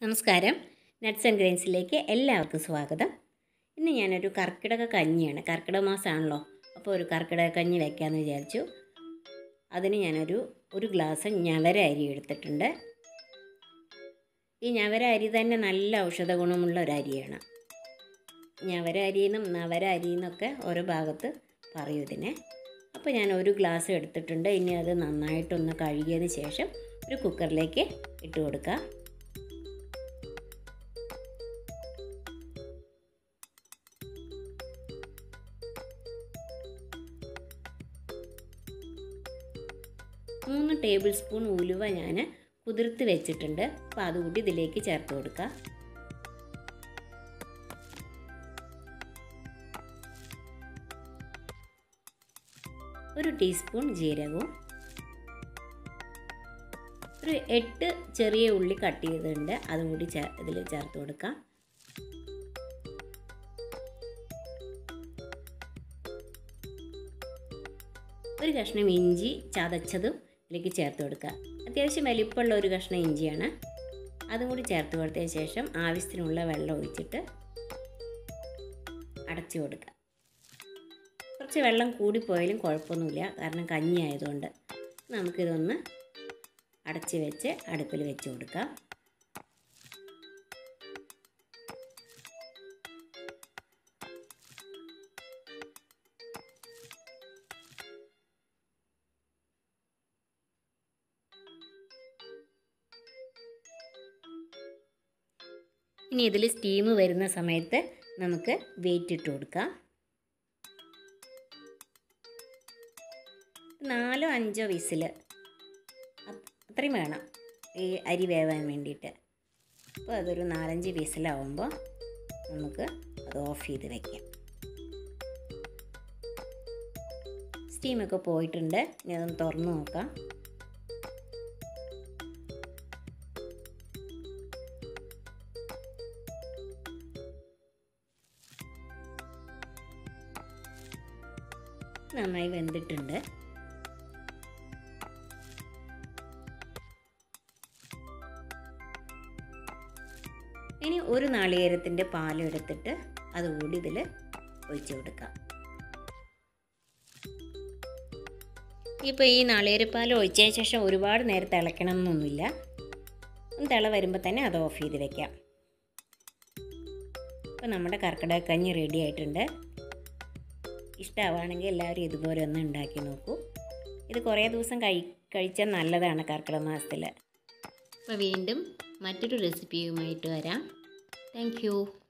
നമസ്കാരം nuts and ഗ്രെയിൻസിലേക്ക് എല്ലാവർക്കും സ്വാഗതം ഇന്ന് ഞാനൊരു കർക്കിടക കഞ്ഞിയാണ് കർക്കിടക മാസമാണല്ലോ അപ്പോൾ ഒരു കർക്കിടക കഞ്ഞി വയ്ക്കാമെന്ന് വിചാരിച്ചു അതിന് ഞാനൊരു ഒരു ഗ്ലാസ് ഞവര അരി എടുത്തിട്ടുണ്ട് ഈ ഞവര അരി തന്നെ നല്ല ഔഷധ ഗുണമുള്ള ഒരു അരിയാണ് ഞവര അരിയെന്നും നവര അരിയെന്നൊക്കെ ഓരോ ഭാഗത്ത് പറയും ഇതിനെ അപ്പോൾ ഞാൻ ഒരു ഗ്ലാസ് എടുത്തിട്ടുണ്ട് ഇനി അത് നന്നായിട്ടൊന്ന് കഴുകിയതിന് ശേഷം ഒരു കുക്കറിലേക്ക് ഇട്ട് കൊടുക്കുക മൂന്ന് ടേബിൾ സ്പൂൺ ഉലുവ ഞാൻ കുതിർത്ത് വെച്ചിട്ടുണ്ട് അപ്പോൾ അതുകൂടി ഇതിലേക്ക് ചേർത്ത് കൊടുക്കുക ഒരു ടീസ്പൂൺ ജീരകവും ഒരു എട്ട് ചെറിയ ഉള്ളി കട്ട് ചെയ്തിട്ടുണ്ട് അതും കൂടി ചേ ഇതിൽ ചേർത്ത് കൊടുക്കാം ഒരു കഷ്ണം ഇഞ്ചി ചതച്ചതും ഇതിലേക്ക് ചേർത്ത് കൊടുക്കുക അത്യാവശ്യം വലിപ്പമുള്ള ഒരു കഷ്ണം ഇഞ്ചിയാണ് അതും കൂടി ചേർത്ത് കൊടുത്തതിന് ശേഷം ആവശ്യത്തിനുള്ള വെള്ളം ഒഴിച്ചിട്ട് അടച്ചു കൊടുക്കുക കുറച്ച് വെള്ളം കൂടിപ്പോയാലും കുഴപ്പമൊന്നുമില്ല കാരണം കഞ്ഞി ആയതുകൊണ്ട് നമുക്കിതൊന്ന് അടച്ച് വെച്ച് അടുപ്പിൽ വെച്ച് കൊടുക്കാം ഇനി ഇതിൽ സ്റ്റീം വരുന്ന സമയത്ത് നമുക്ക് വെയിറ്റ് ഇട്ട് കൊടുക്കാം നാലോ അഞ്ചോ വിസിൽ അത്രയും വേണം ഈ അരി വേവാൻ വേണ്ടിയിട്ട് അപ്പോൾ അതൊരു നാലഞ്ച് വിസിലാവുമ്പോൾ നമുക്ക് അത് ഓഫ് ചെയ്ത് വയ്ക്കാം സ്റ്റീമൊക്കെ പോയിട്ടുണ്ട് ഇനി അതൊന്ന് തുറന്ന് നോക്കാം നന്നായി വെന്തിട്ടുണ്ട് ഇനി ഒരു നാളികേരത്തിൻ്റെ പാലും എടുത്തിട്ട് അതുകൂടി ഇതിൽ ഒഴിച്ച് കൊടുക്കാം ഇപ്പോൾ ഈ നാളികേരപ്പാൽ ഒഴിച്ചതിന് ശേഷം ഒരുപാട് നേരം തിളയ്ക്കണം എന്നൊന്നുമില്ല ഒന്ന് തിള വരുമ്പോൾ തന്നെ അത് ഓഫ് ചെയ്ത് വെക്കാം ഇപ്പോൾ നമ്മുടെ കർക്കിടക കഞ്ഞി റെഡി ആയിട്ടുണ്ട് ഇഷ്ടമാവുകയാണെങ്കിൽ എല്ലാവരും ഇതുപോലെ ഒന്ന് ഉണ്ടാക്കി നോക്കൂ ഇത് കുറേ ദിവസം കഴി കഴിച്ചാൽ നല്ലതാണ് കർക്കിടക മാസത്തിൽ അപ്പോൾ വീണ്ടും മറ്റൊരു റെസിപ്പിയുമായിട്ട് വരാം താങ്ക്